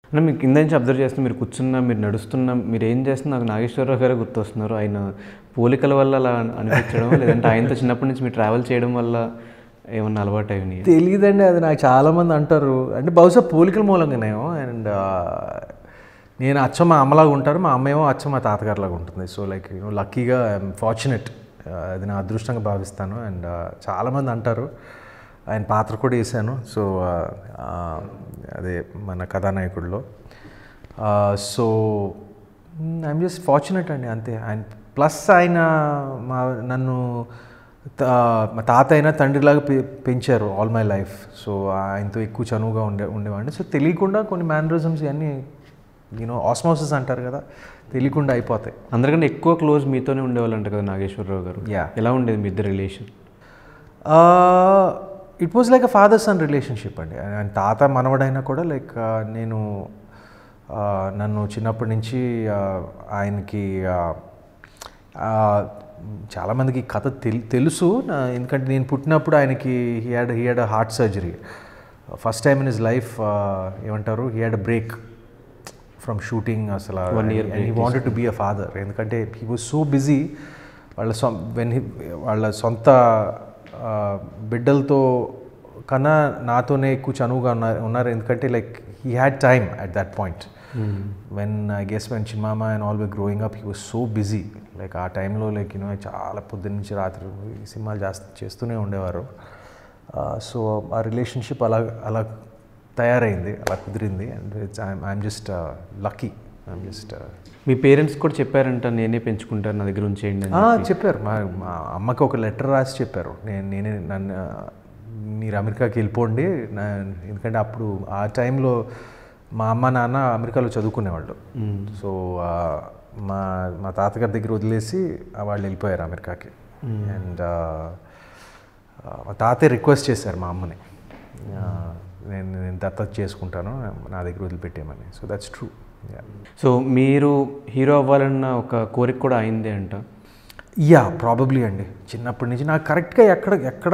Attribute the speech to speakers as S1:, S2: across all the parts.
S1: అంటే మీకు కింద నుంచి అబ్జర్వ్ చేస్తున్న మీరు కూర్చున్న మీరు నడుస్తున్న మీరు ఏం చేస్తున్న నాకు నాగేశ్వరరావు గారే గుర్తొస్తున్నారు ఆయన పోలికల వల్ల అలా అనిపించడం లేదంటే ఆయనతో చిన్నప్పటి నుంచి మీరు ట్రావెల్ చేయడం వల్ల ఏమన్నా అలవాటు అయినాయి
S2: తెలియదండి అది నాకు చాలామంది అంటారు అంటే బహుశా పోలికల మూలంగానేమో అండ్ నేను అచ్చ మా అమ్మలాగా ఉంటారు మా అమ్మ ఏమో అచ్చ మా తాతగారిలాగా ఉంటుంది సో లైక్ యూనో లక్కీగా ఐఎమ్ ఫార్చునేట్ అది నా అదృష్టంగా భావిస్తాను అండ్ చాలామంది అంటారు ఆయన పాత్ర కూడా వేసాను సో అదే మన కథానాయకుడిలో సో ఐఎమ్ జస్ట్ ఫార్చునేట్ అండి అంతే ఆయన ప్లస్ ఆయన మా నన్ను తా- మా తాత అయినా తండ్రిలాగా పె పెంచారు ఆల్ మై లైఫ్ సో ఆయనతో ఎక్కువ చనువుగా ఉండే ఉండేవాడిని సో తెలియకుండా కొన్ని మేనరిజమ్స్ ఇవన్నీ యూనో ఆస్మోసిస్ అంటారు కదా తెలియకుండా అయిపోతాయి
S1: అందరికంటే ఎక్కువ క్లోజ్ మీతోనే ఉండేవాళ్ళంట కదా నాగేశ్వరరావు గారు
S2: Yeah.
S1: ఎలా ఉండేది మీ ఇద్దరు relation
S2: it was like a father son relationship అండి ఆయన తాత మనవడైనా కూడా లైక్ నేను uh, నన్ను చిన్నప్పటి నుంచి uh, ఆయనకి uh, uh, చాలామందికి ఈ కథ తెల్ తెలుసు నా- ఎందుకంటే నేను పుట్టినప్పుడు ఆయనకి he had he had a heart surgery first time in his life ఏమంటారు he had a break from shooting అసలు
S1: One year
S2: he wanted to be a father ఎందుకంటే హీ వాజ్ సో బిజీ వాళ్ళ సొ వెన్ వాళ్ళ సొంత ఆ, బిడ్డలతో కన్నా నాతోనే ఎక్కువ చనువుగా ఉన్నారు ఉన్నారు ఎందుకంటే like he had time at that point when I guess when చిన్నమామ and all way growing up he was so busy like ఆ టైంలో లైక్ యూనో చాలా పొద్దున్న నుంచి రాత్రి సినిమాలు చేస్తూ చేస్తూనే ఉండేవారు సో ఆ రిలేషన్షిప్ అలా అలా తయారైంది అలా కుదిరింది and it's I'm just lucky I'm just
S1: మీ పేరెంట్స్ కూడా చెప్పారంట నేనే పెంచుకుంటాను నా దగ్గర ఉంచేయండి అని
S2: చెప్పారు మా మా అమ్మకి ఒక లెటర్ రాసి చెప్పారు నేను నేనే నన్ను ఆ, మీరు అమెరికాకి వెళ్ళిపోండి నా ఎందుకంటే అప్పుడు ఆ టైంలో మా అమ్మ నాన్న అమెరికాలో చదువుకునేవాళ్ళు సో ఆ, మా మా తాతగారి దగ్గర వదిలేసి ఆ, వాళ్ళు వెళ్ళిపోయారు అమెరికాకి అండ్ మా తాతయ్య రిక్వెస్ట్ చేశారు మా అమ్మని ఆ, నేను నేను దత్తత చేసుకుంటాను నా దగ్గర వదిలిపెట్టేయమని సో దట్స్ ట్రూ
S1: సో మీరు హీరో అవ్వాలన్న ఒక కోరిక కూడా అయిందే అంట
S2: యా ప్రాబబ్లీ అండి చిన్నప్పటి నుంచి నాకు కరెక్ట్గా ఎక్కడ ఎక్కడ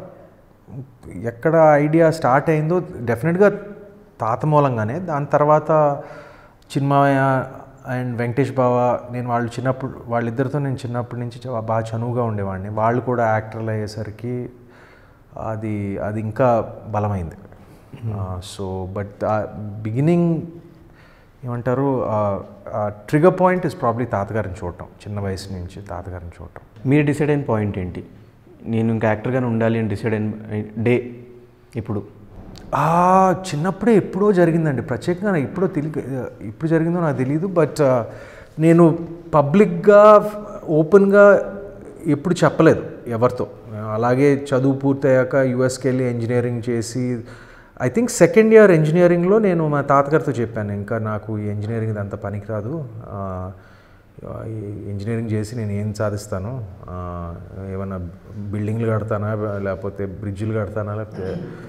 S2: ఎక్కడ ఐడియా స్టార్ట్ అయిందో డెఫినెట్గా తాత మూలంగానే దాని తర్వాత చిన్మయ్య అండ్ వెంకటేష్ బావ నేను వాళ్ళు చిన్నప్పుడు వాళ్ళిద్దరితో నేను చిన్నప్పటి నుంచి చా- బాగా చనువుగా ఉండేవాడిని వాళ్ళు కూడా యాక్టర్లు అయ్యేసరికి అది అది ఇంకా బలమైంది సో బట్ బిగినింగ్ ఏమంటారు ట్రిగర్ పాయింట్ ఇస్ ప్రాబ్లీ తాతగారిని చూడటం చిన్న వయసు నుంచి తాతగారిని చూడటం
S1: మీరు డిసైడ్ అయిన పాయింట్ ఏంటి నేను ఇంకా యాక్టర్గానే ఉండాలి అని డిసైడ్ అయిన డే ఇప్పుడు
S2: ఆ, చిన్నప్పుడే ఎప్పుడో జరిగిందండి ప్రత్యేకంగా నాకు ఎప్పుడో తెలియ ఇప్పుడు జరిగిందో నాకు తెలియదు బట్ నేను పబ్లిక్గా ఓపెన్గా ఎప్పుడు చెప్పలేదు ఎవరితో అలాగే చదువు పూర్తయ్యాక యుఎస్కి వెళ్ళి ఇంజనీరింగ్ చేసి ఐ థింక్ సెకండ్ ఇయర్ ఇంజనీరింగ్లో నేను మా తాతగారితో చెప్పాను ఇంకా నాకు ఈ ఇంజనీరింగ్ అంత పనికిరాదు ఆ, ఈ ఇంజనీరింగ్ చేసి నేను ఏం సాధిస్తాను ఆ, ఏమన్నా బిల్డింగ్లు కడతానా లేకపోతే బ్రిడ్జిలు కడతానా లేకపోతే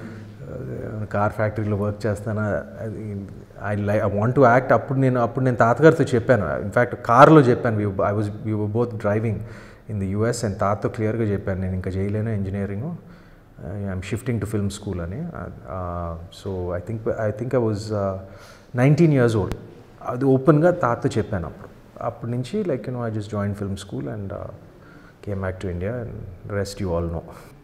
S2: కార్ ఫ్యాక్టరీలో వర్క్ చేస్తానా ఐ లై ఐ వాంట్ టు యాక్ట్ అప్పుడు నేను అప్పుడు నేను తాతగారితో చెప్పాను ఇన్ఫ్యాక్ట్ కార్లో చెప్పాను I was you both driving in the US and తాతతో క్లియర్గా చెప్పాను నేను ఇంకా చేయలేను engineering I'm shifting to film school అని so I think I think I was nineteen years old అది ఓపెన్గా తాతతో చెప్పాను అప్పుడు అప్పటి నుంచి like you know I just join film school and came back to India and rest you all no